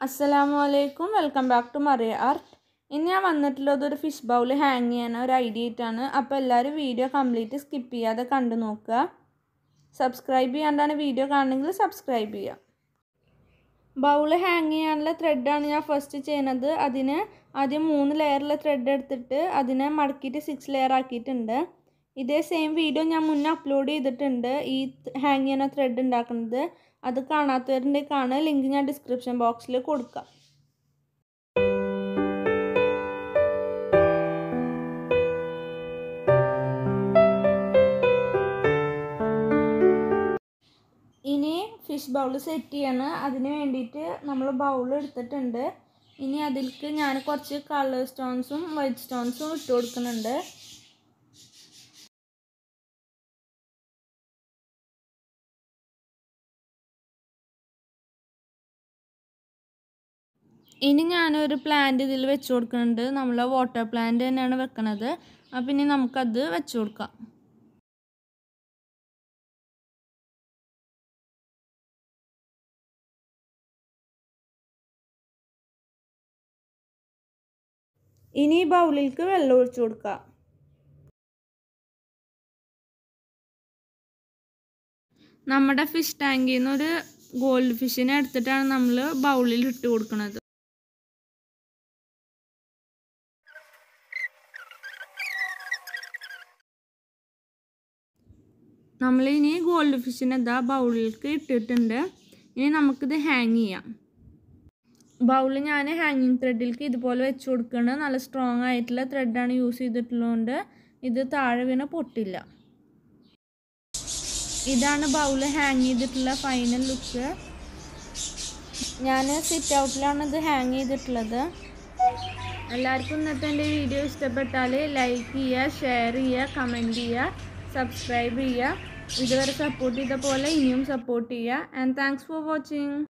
അസ്സലാമു അലൈക്കും welcome back to Mariya art ഇന്ന് ഞാൻ വന്നിട്ടുള്ളത് ഒരു ഫിഷ് ബൗൾ ഹാങ് ചെയ്യാൻ ഒരു ഐഡിയ ആയിട്ടാണ് അപ്പോൾ എല്ലാവരും വീഡിയോ കംപ്ലീറ്റ് സ്കിപ്പ് ചെയ്യാതെ കണ്ടു നോക്കുക സബ്സ്ക്രൈബ് ചെയ്യാണ്ടാണ് വീഡിയോ കാണണമെങ്കിൽ സബ്സ്ക്രൈബ് ചെയ്യുക ബൗൾ ഹാങ് ചെയ്യാനുള്ള ത്രെഡാണ് ഞാൻ ഫസ്റ്റ് ചെയ്യുന്നത് അതിന് ആദ്യം മൂന്ന് ലെയറിലെ ത്രെഡ് എടുത്തിട്ട് അതിനെ മടക്കിയിട്ട് സിക്സ് ലെയർ ആക്കിയിട്ടുണ്ട് ഇതേ സെയിം വീഡിയോ ഞാൻ മുന്നേ അപ്ലോഡ് ചെയ്തിട്ടുണ്ട് ഈ ഹാങ് ചെയ്യുന്ന ത്രെഡ് ഉണ്ടാക്കുന്നത് അത് കാണാത്തവരുണ്ടെങ്കിൽ കാണുക ലിങ്ക് ഞാൻ ഡിസ്ക്രിപ്ഷൻ ബോക്സിൽ കൊടുക്കാം ഇനി ഫിഷ് ബൗൾ സെറ്റ് ചെയ്യാണ് അതിന് വേണ്ടിയിട്ട് നമ്മൾ ബൗൾ എടുത്തിട്ടുണ്ട് ഇനി അതിലേക്ക് ഞാൻ കുറച്ച് കളർ സ്റ്റോൺസും വൈറ്റ് സ്റ്റോൺസും ഇട്ട് കൊടുക്കുന്നുണ്ട് ഇനി ഞാനൊരു പ്ലാന്റ് ഇതിൽ വെച്ച് കൊടുക്കുന്നുണ്ട് നമ്മൾ വാട്ടർ പ്ലാന്റ് തന്നെയാണ് വെക്കണത് അപ്പം ഇനി നമുക്കത് വെച്ച് കൊടുക്കാം ഇനി ബൗളിലേക്ക് വെള്ളം ഒഴിച്ചു കൊടുക്കാം നമ്മുടെ ഫിഷ് ടാങ്കിൽ നിന്ന് ഒരു ഗോൾഡ് ഫിഷിനെ എടുത്തിട്ടാണ് നമ്മൾ ബൗളിൽ ഇട്ട് കൊടുക്കുന്നത് നമ്മളിനി ഗോൾഡ് ഫിഷിനെ ഇതാ ബൗളിലേക്ക് ഇട്ടിട്ടുണ്ട് ഇനി നമുക്കിത് ഹാങ് ചെയ്യാം ബൗൾ ഞാൻ ഹാങ്ങിങ് ത്രെഡിലേക്ക് ഇതുപോലെ വെച്ച് കൊടുക്കുന്നത് നല്ല സ്ട്രോങ് ആയിട്ടുള്ള ത്രെഡാണ് യൂസ് ചെയ്തിട്ടുള്ളതുകൊണ്ട് ഇത് താഴെ വീണ പൊട്ടില്ല ഇതാണ് ബൗൾ ഹാങ് ചെയ്തിട്ടുള്ള ഫൈനൽ ലുക്ക് ഞാൻ സിറ്റ് ഔട്ടിലാണ് ഇത് ഹാങ് ചെയ്തിട്ടുള്ളത് എല്ലാവർക്കും ഇന്നത്തെ എൻ്റെ വീഡിയോ ഇഷ്ടപ്പെട്ടാൽ ലൈക്ക് ചെയ്യുക ഷെയർ ചെയ്യുക കമൻറ്റ് ചെയ്യുക സബ്സ്ക്രൈബ് ചെയ്യുക ഇതുവരെ സപ്പോർട്ട് ചെയ്ത പോലെ ഇനിയും സപ്പോർട്ട് ചെയ്യുക ആൻഡ് താങ്ക്സ് ഫോർ വാച്ചിങ്